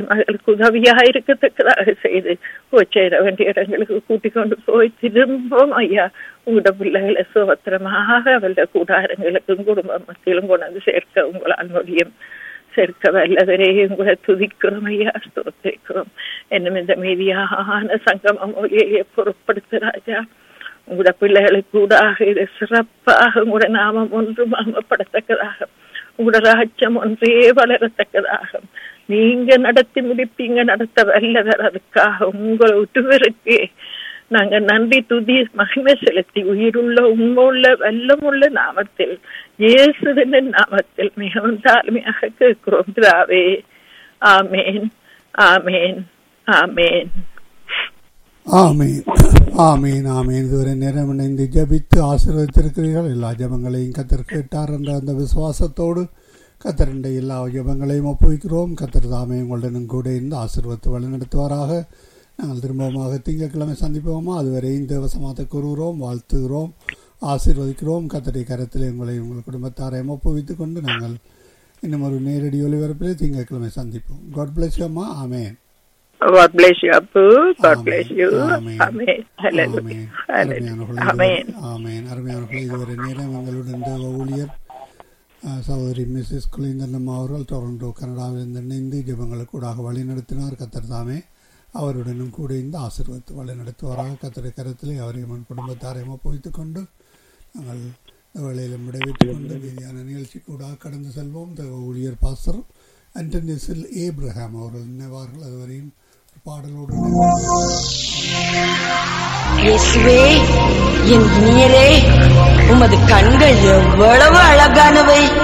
மகளுக்கு உதவியாக இருக்கத்தக்கதாக செய்து போய் சேர வேண்டிய இடங்களுக்கு கூட்டிக் கொண்டு போய் திரும்பவும் ஐயா உங்களோட பிள்ளைகளை சுபத்திரமாக அவள கூடாரங்களுக்கும் குடும்ப மத்தியிலும் கொண்டு வந்து சேர்க்க உங்களால் முடியும் சேர்க்க வல்லவரே உங்களை துதிக்கிறோம் ஐயா ஸ்தோத்திரிக்கிறோம் என்னும் இந்த மீதியான சங்கம மொழியை பொருட்படுத்த ராஜா உங்களோட பிள்ளைகளுக்கு கூடாக இது சிறப்பாக உங்களோட நாமம் ஒன்று மாமப்படத்தக்கதாக உங்களோட ராஜ்யம் ஒன்றே வளரத்தக்கதாக நீங்க நடத்தி முடிப்பீங்க நடத்த வல்லவர் அதுக்காக உங்களை ஒருவருக்கு நாங்க நன்றி துதி மகிமை செலுத்தி உயிருள்ள உண்மையுள்ள வல்லமுள்ள நாமத்தில் இயேசுவின் நாமத்தில் மிகவும் தாழ்மையாக கேட்கிறோம் பிதாவே ஆமேன் ஆமேன் ஆமேன் ஆமீன் ஆமீன் ஆமீன் இதுவரை நேரம் இணைந்து ஜபித்து ஆசீர்வதித்திருக்கிறீர்கள் எல்லா ஜபங்களையும் கத்தர் கேட்டார் என்ற அந்த விசுவாசத்தோடு கத்தரண்ட எல்லா ஜபங்களையும் ஒப்புவிக்கிறோம் கத்தர் தாமே உங்களுடனும் கூட இருந்து ஆசீர்வத்து வழிநடத்துவாராக நாங்கள் திரும்பமாக திங்கட்கிழமை சந்திப்போமா அதுவரை இந்த வசமாத்தை கூறுகிறோம் வாழ்த்துகிறோம் ஆசீர்வதிக்கிறோம் கத்தரை கரத்தில் உங்களை உங்கள் குடும்பத்தாரையும் ஒப்புவித்துக் கொண்டு நாங்கள் இன்னும் ஒரு நேரடி ஒளிபரப்பில் திங்கட்கிழமை சந்திப்போம் காட் பிளஸ் அம்மா ஆமேன் God bless you, Abu. God bless you. Amen. Amen. Hallelujah. Amen. Hallelujah. அருமையானவர்களே, Amen. இதுவரை- ஆமென். அருமையானவர்களே, இதுவரை நேரம் எங்களுடன் தேவ ஊழியர் அஹ், சகோதரி மிஸ்ஸஸ் குலிந்தனம் அவர்கள் டொரண்டோ கனடாவிலிருந்து இணைந்து ஜெபங்களுக்கு கூடாக வழிநடத்தினார் கத்தர் தாமே அவருடனும் கூட இந்த ஆசீர்வாதத்தை வழிநடத்துவாராக கத்தரை கரத்திலே அவரையும் என் குடும்பத்தாரையும் ஒப்புவித்துக் கொண்டு நாங்கள் இந்த வேளையில் விடைபெற்றுக் கொண்டு மீதியான நிகழ்ச்சி கூட கடந்து செல்வோம் தேவ ஊழியர் பாஸ்டர் அண்டனிசில் ஏப்ரஹாம் அவர்கள் நினைவார்கள் அதுவரையும் ஒரு பாடலோடு இயேசுவே என் நீரே உமது கண்கள் எவ்வளவு அழகானவை